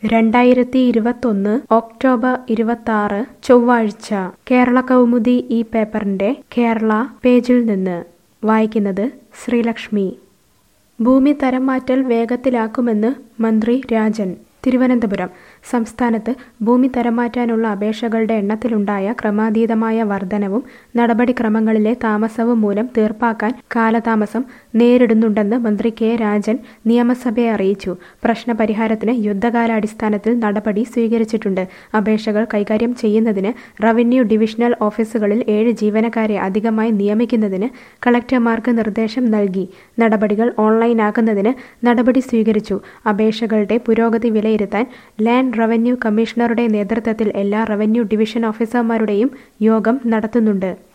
രണ്ടായിരത്തി ഇരുപത്തൊന്ന് ഒക്ടോബർ ഇരുപത്താറ് ചൊവ്വാഴ്ച കേരള കൗമുദി ഈ പേപ്പറിന്റെ കേരള പേജിൽ നിന്ന് വായിക്കുന്നത് ശ്രീലക്ഷ്മി ഭൂമി തരം മാറ്റൽ വേഗത്തിലാക്കുമെന്ന് മന്ത്രി രാജൻ തിരുവനന്തപുരം സംസ്ഥാനത്ത് ഭൂമി തരംമാറ്റാനുള്ള അപേക്ഷകളുടെ എണ്ണത്തിലുണ്ടായ ക്രമാതീതമായ വർധനവും നടപടിക്രമങ്ങളിലെ താമസവും മൂലം തീർപ്പാക്കാൻ കാലതാമസം നേരിടുന്നുണ്ടെന്ന് മന്ത്രി കെ രാജൻ നിയമസഭയെ അറിയിച്ചു പ്രശ്നപരിഹാരത്തിന് യുദ്ധകാലാടിസ്ഥാനത്തിൽ നടപടി സ്വീകരിച്ചിട്ടുണ്ട് അപേക്ഷകൾ കൈകാര്യം ചെയ്യുന്നതിന് റവന്യൂ ഡിവിഷണൽ ഓഫീസുകളിൽ ഏഴ് ജീവനക്കാരെ അധികമായി നിയമിക്കുന്നതിന് കളക്ടർമാർക്ക് നിർദ്ദേശം നൽകി നടപടികൾ ഓൺലൈനാക്കുന്നതിന് നടപടി സ്വീകരിച്ചു അപേക്ഷകളുടെ പുരോഗതി വിലയിരുത്താൻ ലാൻഡ് റവന്യൂ കമ്മീഷണറുടെ നേതൃത്വത്തിൽ എല്ലാ റവന്യൂ ഡിവിഷൻ ഓഫീസർമാരുടെയും യോഗം നടത്തുന്നുണ്ട്